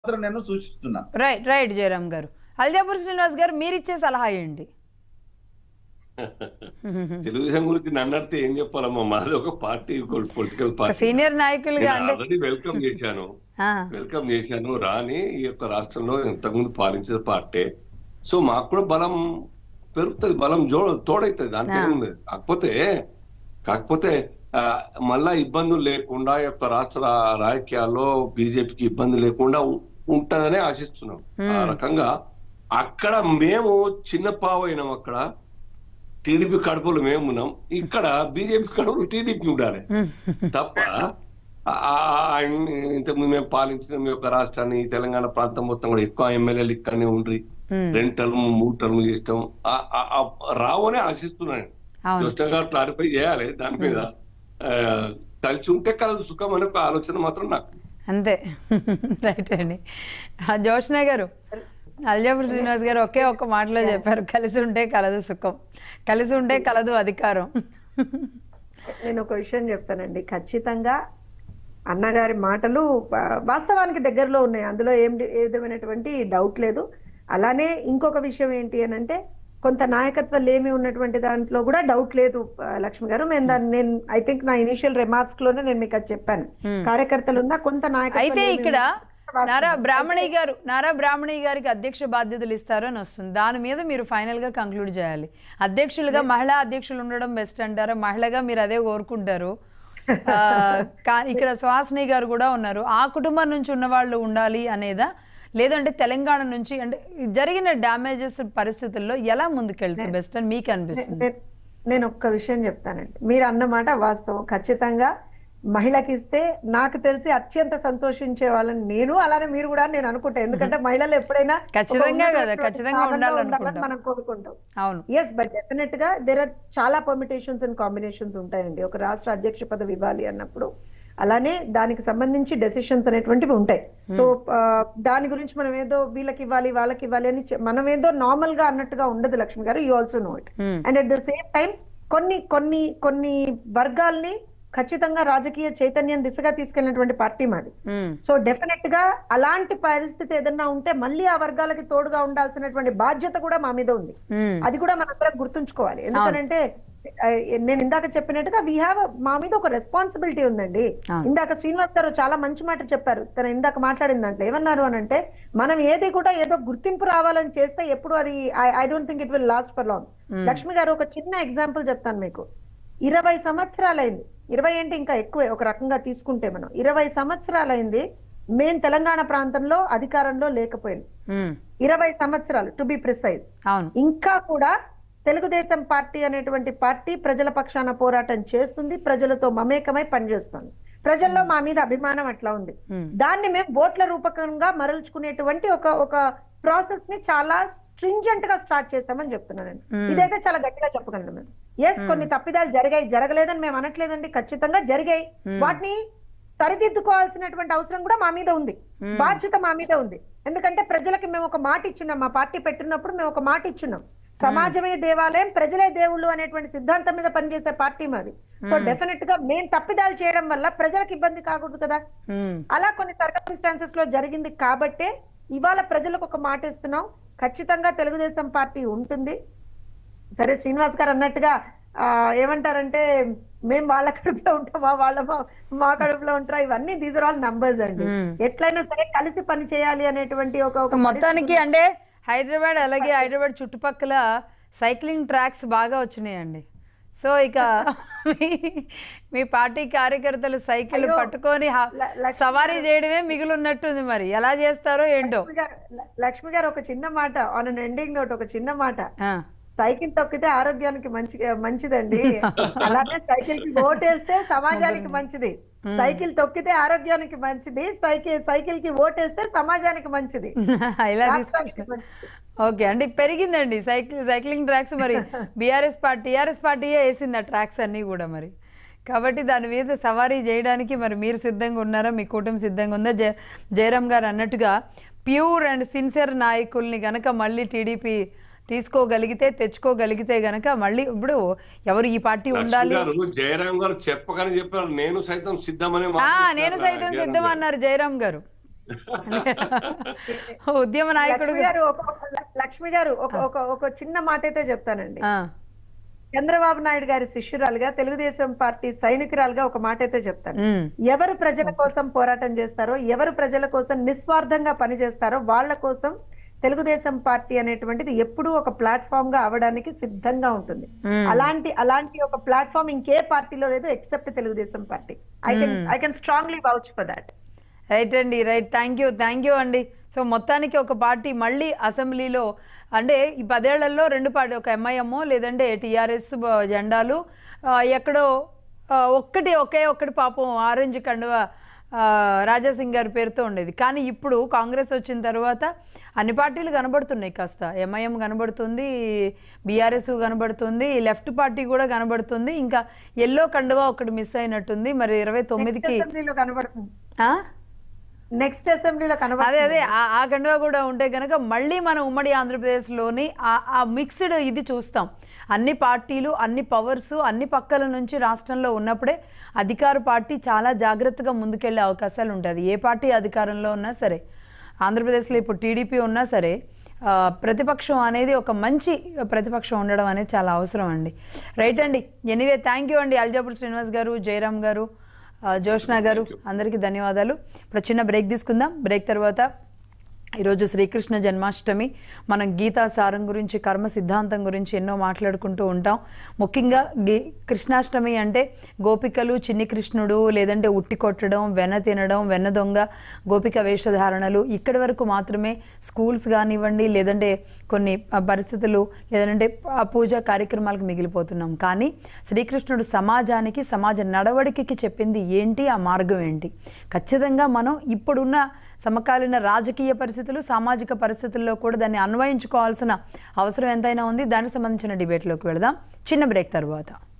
మాత్రం నేను సూచిస్తున్నా right right Jayaram గారు అల్జాపూర్ శ్రీనివాస్ గారు మీరు ఇచ్చే సలహా ఏంటి తెలుగుదేశం గురించి నన్ను అడిగితే ఏం చెప్పాలమ్మా మాది ఒక పార్టీ పొలిటికల్ ఒక పార్టీ సీనియర్ నాయకులుగా అంటే ఆల్రెడీ వెల్కమ్ చేశాను ఆ, వెల్కమ్ చేశాను రాని ఈ యొక్క రాష్ట్రంలో ఇంతకుముందు పాలించిన పార్టీ సో మాకు కూడా బలం పెరుగుతుంది బలం జో తోడైతుంది దాంట్లో ఏముంది కాకపోతే కాకపోతే ఆ, మళ్ళా ఇబ్బందులు లేకుండా ఈ యొక్క రాష్ట్ర రా- రాజకీయాల్లో బీజేపీకి ఇబ్బంది లేకుండా ఉ- ఉంటదనే ఆశిస్తున్నాం ఆ రకంగా అక్కడ మేము చిన్న పావు అయినాం అక్కడ టీడీపీ కడుపులు మేము ఉన్నాం ఇక్కడ బీజేపీ కడుపులు టీడీపీ ఉండాలి తప్ప ఆ- ఆ- ఇంతకుముందు మేము పాలించిన మీ యొక్క రాష్ట్రాన్ని ఈ తెలంగాణ ప్రాంతం మొత్తం కూడా ఎక్కువ ఎమ్మెల్యేలు ఇక్కడనే ఉండ్రి రెండు టర్మ్ మూడు టర్మ్ చేస్తాం ఆ- ఆ- ఆ రావనే ఆశిస్తున్నాను అవును దుష్టంగా క్లారిఫై చేయాలి దాని మీద ఆ, కలిసి ఉంటే కలదు సుఖం అనే ఒక ఆలోచన మాత్రం నాకు అంతే రైట్ అండి ఆ, జోష్న గారు అల్జాపూర్ శ్రీనివాస్ గారు ఒకే ఒక్క మాటలో చెప్పారు కలిసి ఉంటే కలదు సుఖం కలిసి ఉంటే కలదు అధికారం నేను ఒక విషయం చెప్తానండి ఖచ్చితంగా అన్నగారి మాటలు ఆ, వాస్తవానికి దగ్గరలో ఉన్నాయి అందులో ఏం ఏ విధమైనటువంటి డౌట్ లేదు అలానే ఇంకొక విషయం ఏంటి అని అంటే కొంత నాయకత్వం లేమి ఉన్నటువంటి దాంట్లో కూడా డౌట్ లేదు ఆ, లక్ష్మి గారు నేను దాన్ని నేను ఐ థింక్ నా ఇనిషియల్ రిమార్క్స్ లోనే నేను మీకు అది చెప్పాను కార్యకర్తలు ఉన్నా కొంత నాయకత్వం అయితే లేమి ఇక్కడ ఉన్నటువంటి నారా బ్రాహ్మణి గారు నారా బ్రాహ్మణి గారికి అధ్యక్ష బాధ్యతలు ఇస్తారు అని వస్తుంది దాని మీద మీరు ఫైనల్ గా కంక్లూడ్ చేయాలి అధ్యక్షులుగా మహిళా అధ్యక్షులు ఉండడం బెస్ట్ అంటారా మహిళగా మీరు అదే కోరుకుంటారు ఆ, కా- ఇక్కడ సుహాసిని గారు కూడా ఉన్నారు ఆ కుటుంబం నుంచి ఉన్న వాళ్ళు ఉండాలి అనేదా లేదంటే తెలంగాణ నుంచి అంటే జరిగిన డ్యామేజెస్ పరిస్థితుల్లో ఎలా ముందుకెళ్తే బెస్ట్ అని మీకు అనిపిస్తుంది నే- నేను ఒక్క విషయం చెప్తానండి మీరు అన్నమాట వాస్తవం ఖచ్చితంగా మహిళకి ఇస్తే నాకు తెలిసి అత్యంత సంతోషించే వాళ్ళని నేను అలానే మీరు కూడా నేను అనుకుంటా ఎందుకంటే మహిళలు ఎప్పుడైనా ఒక ఖచ్చితంగా కదా, ఉన్నతమైనటువంటి ఖచ్చితంగా స్థానంలో ఉండాలనుకుంటాం. ఉండాలని మనం కోరుకుంటాం అవును ఎస్ బట్ డెఫినెట్ గా దేర్ ఆర్ చాలా పర్మిటేషన్స్ అండ్ కాంబినేషన్స్ ఉంటాయండి ఒక రాష్ట్ర అధ్యక్ష పదవి ఇవ్వాలి అన్నప్పుడు అలానే దానికి సంబంధించి డెసిషన్స్ అనేటువంటివి ఉంటాయి సో దాని గురించి మనం ఏదో వీళ్ళకి ఇవ్వాలి వాళ్ళకి ఇవ్వాలి అని చె- మనం ఏదో నార్మల్ గా అన్నట్టుగా ఉండదు Lakshmi garu you also know it Hmm. And at the same time కొన్ని కొన్ని కొన్ని వర్గాల్ని ఖచ్చితంగా రాజకీయ చైతన్యం దిశగా తీసుకెళ్ళినటువంటి పార్టీ మాది ఉమ్, సో డెఫినెట్ గా అలాంటి పరిస్థితి ఏదన్నా ఉంటే మళ్ళీ ఆ వర్గాలకి తోడుగా ఉండాల్సినటువంటి బాధ్యత కూడా మా మీద ఉంది ఉమ్, అది కూడా మనందరం గుర్తుంచుకోవాలి ఎందుకంటే ఆ, నేను ఇందాక చెప్పినట్టుగా వీ హ్యావ్ మా మీద ఒక రెస్పాన్సిబిలిటీ ఉందండి అవును. ఇందాక శ్రీనివాస్ గారు చాలా మంచి మాట చెప్పారు తను ఇందాక మాట్లాడిన దాంట్లో ఏమన్నారు అని అంటే మనం ఏది కూడా ఏదో గుర్తింపు రావాలని చేస్తే ఎప్పుడు అది I don't think it will last for long Lakshmi garu ఒక చిన్న ఎగ్జాంపుల్ చెప్తాను మీకు ఇరవై సంవత్సరాలైంది ఇరవై అంటే ఇంకా ఎక్కువే ఒక రకంగా తీసుకుంటే మనం ఇరవై సంవత్సరాలైంది మేం తెలంగాణ ప్రాంతంలో అధికారంలో లేకపోయింది ఉమ్, ఇరవై సంవత్సరాలు టు బి ప్రిసైజ్ అవును ఇంకా కూడా తెలుగుదేశం పార్టీ అనేటువంటి పార్టీ ప్రజల పక్షాన పోరాటం చేస్తుంది ప్రజలతో మమేకమై పనిచేస్తుంది ప్రజల్లో మా మీద అభిమానం అట్లా ఉంది Hmm. దాన్ని మేము ఓట్ల రూపకంగా మరల్చుకునేటువంటి ఒక ఒక ప్రాసెస్ ని చాలా స్ట్రింజెంట్ గా స్టార్ట్ చేస్తామని చెప్తున్నాను నేను ఇదైతే చాలా గట్టిగా చెప్పగలను మేము ఎస్ కొన్ని తప్పిదాలు జరిగాయి జరగలేదని మేము అనట్లేదండి ఖచ్చితంగా జరిగాయి వాటిని సరిదిద్దుకోవాల్సినటువంటి అవసరం కూడా మా మీద ఉంది బాధ్యత మా మీద ఉంది ఎందుకంటే ప్రజలకి మేము ఒక మాట ఇచ్చున్నాం మా పార్టీ పెట్టినప్పుడు మేము ఒక మాట ఇచ్చున్నాం సమాజమే దేవాలయం ప్రజలే దేవుళ్ళు అనేటువంటి సిద్ధాంతం మీద పనిచేసే పార్టీ మాది సో డెఫినెట్ గా మేము తప్పిదాలు చేయడం వల్ల ప్రజలకు ఇబ్బంది కాకూడదు కదా ఉమ్, అలా కొన్ని సర్కమ్స్టాన్సెస్ లో జరిగింది కాబట్టే ఇవాళ ప్రజలకు ఒక మాట ఇస్తున్నాం ఖచ్చితంగా తెలుగుదేశం పార్టీ ఉంటుంది సరే శ్రీనివాస్ గారు అన్నట్టుగా ఆ, ఏమంటారంటే మేము వాళ్ళ కడుపులో ఉంటామా వాళ్ళ మా- మా కడుపులో ఉంటారా ఇవన్నీ దీస్ ఆర్ ఆల్ నంబర్స్ అండి Hmm. ఎట్లయినా సరే కలిసి పని చేయాలి అనేటువంటి ఒక ఒక మొత్తానికి అంటే హైదరాబాద్ అలాగే హైదరాబాద్ చుట్టుపక్కల సైక్లింగ్ ట్రాక్స్ బాగా వచ్చినాయండి సో ఇక మీ- మీ పార్టీ కార్యకర్తలు సైకిల్ పట్టుకొని హా- ల- లక్ష్మి సవారీ చేయడమే మిగిలినట్టుంది మరి ఎలా చేస్తారో ఏంటో లక్ష్మి గారు- లక్ష్మి గారు ఒక చిన్న మాట ఆన్ అన్ ఎండింగ్ నోట్ ఒక చిన్న మాట ఆ, సైకిల్ తొక్కితే ఆరోగ్యానికి మంచి మంచిదండి అలానే సైకిల్ కి ఓటేస్తే సమాజానికి మంచిది సైకిల్ తొక్కితే ఆరోగ్యానికి మంచిది సైకిల్ సైకిల్ కి ఓటేస్తే సమాజానికి మంచిది ఇలా రాష్ట్రానికి తీసుకుంటా మంచిది. ఓకే అంటే పెరిగిందండి సైకిల్ సైక్లింగ్ ట్రాక్స్ మరి బీఆర్ఎస్ పార్టీ టీఆర్ఎస్ పార్టీయే వేసింది ఆ ట్రాక్స్ అన్నీ కూడా మరి కాబట్టి దాని మీద సవారీ చేయడానికి మరి మీరు సిద్ధంగా ఉన్నారా మీ కూటమి సిద్ధంగా ఉందా జయ జయరామ్ గారు అన్నట్టుగా ప్యూర్ అండ్ సిన్సియర్ నాయకుల్ని గనక మళ్ళీ టీడీపీ తీసుకోగలిగితే తెచ్చుకోగలిగితే గనక మళ్ళీ ఇప్పుడు ఎవరు ఈ పార్టీ లక్ష్మి ఉండాలి గారు జయరాం గారు చెప్పకని చెప్పారు నేను సైతం సిద్ధమనే మాట ఆ, చెప్పారు నేను కదా సైతం జయరాం సిద్ధం గారు. అన్నారు జయరామ్ గారు ఉద్యమ నాయకుడు లక్ష్మి గారు ఒక ఒక- లక్ష్మి గారు ఒక ఒక ఒక చిన్న మాట అయితే చెప్తానండి ఆ, చంద్రబాబు నాయుడు గారి శిష్యురాలుగా తెలుగుదేశం పార్టీ సైనికురాలుగా ఒక మాట అయితే చెప్తాను ఉమ్, ఎవరు ప్రజల కోసం పోరాటం చేస్తారో ఎవరు ప్రజల కోసం నిస్వార్థంగా పనిచేస్తారో వాళ్ళ కోసం తెలుగుదేశం పార్టీ అనేటువంటిది ఎప్పుడూ ఒక ప్లాట్ఫామ్ గా అవడానికి సిద్ధంగా ఉంటుంది మ్మ్. అలాంటి అలాంటి ఒక ప్లాట్ఫామ్ ఇంకే పార్టీలో లేదు except Telugu Desam party I can I can strongly vouch for that right అండి right thank you thank you అండి సో మొత్తానికి ఒక పార్టీ మళ్ళీ అసెంబ్లీలో అంటే ఈ పదేళ్లలో రెండు పార్టీ ఒక ఎంఐఎం లేదంటే టీఆర్ఎస్ జెండాలు ఆ, ఎక్కడో ఆ, ఒక్కటి ఒకే ఒక్కటి పాపం ఆరెంజ్ కండువ ఆ, రాజాసింగ్ గారి పేరుతో ఉండేది కానీ ఇప్పుడు కాంగ్రెస్ వచ్చిన తర్వాత అన్ని పార్టీలు కనబడుతున్నాయి కాస్త ఎంఐఎం కనబడుతుంది బీఆర్ఎస్ కనబడుతుంది లెఫ్ట్ పార్టీ కూడా కనబడుతుంది ఇంకా ఎల్లో కండువా ఒకటి మిస్ అయినట్టుంది మరి ఇరవై తొమ్మిదికి అసెంబ్లీలో కనబడుతుంది ఆ? నెక్స్ట్ అసెంబ్లీలో అదే కనబడుతుంది అదే ఆ- ఆ కండువా కూడా ఉంటే కనుక మళ్ళీ మనం ఉమ్మడి ఆంధ్రప్రదేశ్లోని ఆ- ఆ మిక్స్డ్ ఇది చూస్తాం అన్ని పార్టీలు అన్ని పవర్స్ అన్ని పక్కల నుంచి రాష్ట్రంలో ఉన్నప్పుడే అధికార పార్టీ చాలా జాగ్రత్తగా ముందుకెళ్లే అవకాశాలు ఉంటుంది ఏ పార్టీ అధికారంలో ఉన్నా సరే ఆంధ్రప్రదేశ్లో ఇప్పుడు టీడీపీ ఉన్నా సరే ఆ, ప్రతిపక్షం అనేది ఒక మంచి ప్రతిపక్షం ఉండడం అనేది చాలా అవసరం అండి రైట్ అండి ఎనీవే థ్యాంక్ యూ అండి అల్జాపూర్ శ్రీనివాస్ గారు జయరామ్ గారు ఆ, జోష్నా గారు అందరికీ ధన్యవాదాలు ఇప్పుడు చిన్న బ్రేక్ తీసుకుందాం బ్రేక్ తర్వాత ఈరోజు శ్రీకృష్ణ జన్మాష్టమి మనం గీతా సారం గురించి కర్మ సిద్ధాంతం గురించి ఎన్నో మాట్లాడుకుంటూ ఉంటాం ముఖ్యంగా గీ కృష్ణాష్టమి అంటే గోపికలు చిన్ని కృష్ణుడు లేదంటే ఉట్టి కొట్టడం వెన్న తినడం వెన్న దొంగ గోపిక వేషధారణలు ఇక్కడి వరకు మాత్రమే స్కూల్స్ కానివ్వండి లేదంటే కొన్ని ఆ, పరిస్థితులు లేదంటే ఆ పూజా కార్యక్రమాలకు మిగిలిపోతున్నాం కానీ శ్రీకృష్ణుడు సమాజానికి సమాజ నడవడికకి చెప్పింది ఏంటి ఆ మార్గం ఏంటి ఖచ్చితంగా మనం ఇప్పుడున్న సమకాలీన రాజకీయ పరిస్థితులు సామాజిక పరిస్థితుల్లో కూడా దాన్ని అన్వయించుకోవాల్సిన అవసరం ఎంతైనా ఉంది దానికి సంబంధించిన డిబేట్లోకి వెళదాం చిన్న బ్రేక్ తర్వాత